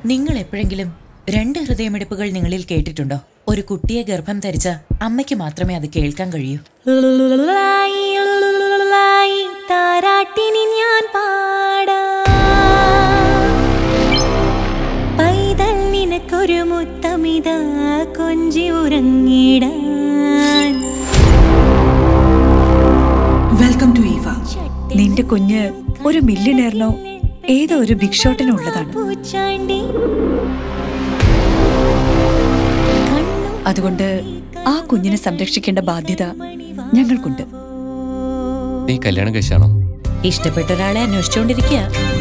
നിങ്ങൾ എപ്പോഴെങ്കിലും രണ്ട് ഹൃദയമിടിപ്പുകൾ നിങ്ങളിൽ കേട്ടിട്ടുണ്ടോ ഒരു കുട്ടിയെ ഗർഭം ധരിച്ച അമ്മയ്ക്ക് മാത്രമേ അത് കേൾക്കാൻ കഴിയൂ താരാട്ടിനി ഞാൻ പാടാ പൈതൽ നിനക്കൊരു മുത്തമിത കൊഞ്ചി ഉറങ്ങിടാൻ വെൽക്കം ടു ഈവ നിന്റെ കുഞ്ഞ് ഒരു മില്യണയറിനോ ഏതോ ഒരു ബിഗ് ഷോട്ടിനോ ഉള്ളതാണ് പൂച്ചാണ്ടി അതുകൊണ്ട് ആ കുഞ്ഞിനെ സംരക്ഷിക്കേണ്ട ബാധ്യത ഞങ്ങൾക്കുണ്ട് നീ കല്യാണം കഴിച്ചാണോ ഇഷ്ടപ്പെട്ട ഒരാളെ അന്വേഷിച്ചുകൊണ്ടിരിക്കുക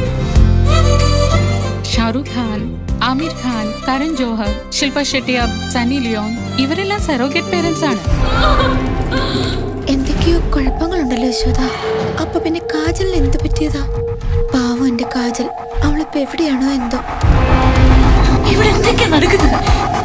ഷാറുഖ് ഖാൻ ആമിർ ഖാൻ കരൺ ജോഹർ ശില്പ ഷെട്ടി അബ് സണ്ണി ലിയോൺ ഇവരെല്ലാം സെറോഗേറ്റ് പേരൻസ് ആണ് എന്തൊക്കെയോ കുഴപ്പങ്ങളുണ്ടല്ലോ യശോദ അപ്പൊ പിന്നെ കാജലിന് എന്ത് പറ്റിയതാ പാവം എന്റെ കാജൽ അവളിപ്പോ എവിടെയാണോ എന്തോ ഇവിടെ എന്തൊക്കെയാ നടക്കുന്നത്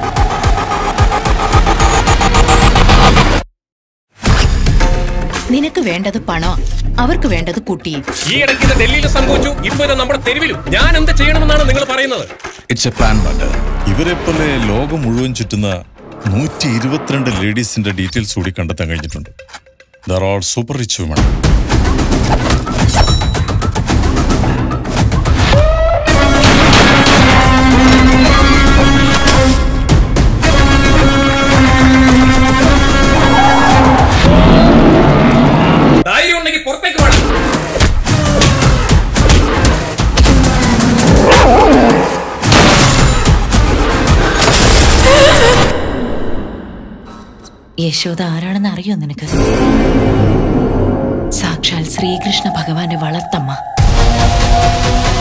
നിനക്ക് വേണ്ടത് പണോ അവർക്ക് വേണ്ടത് കുട്ടിയും ഈ ഇടയ്ക്ക് ഇത് ഡൽഹിയിൽ സംഭവിച്ചു ഇപ്പൊ ഇത് നമ്മുടെ തെരുവിലും ഞാൻ എന്ത് ചെയ്യണമെന്നാണ് നിങ്ങൾ പറയുന്നത് ഇറ്റ്സ് എ പ്ലാൻ ബട്ട് ഇവരെ പോലെ ലോകം മുഴുവൻ ചുറ്റുന്ന നൂറ്റി ഇരുപത്തിരണ്ട് ലേഡീസിന്റെ ഡീറ്റെയിൽസ് കൂടി കണ്ടെത്താൻ കഴിഞ്ഞിട്ടുണ്ട് ദർ ആൾ സൂപ്പർ റിച്ച് വിമൺ ധൈര്യം ഉണ്ടെങ്കിൽ പുറത്തേക്ക് വേണം യശോദ ആരാണെന്ന് അറിയോ നിനക്ക് സാക്ഷാൽ ശ്രീകൃഷ്ണ ഭഗവാന്റെ വളർത്തമ്മ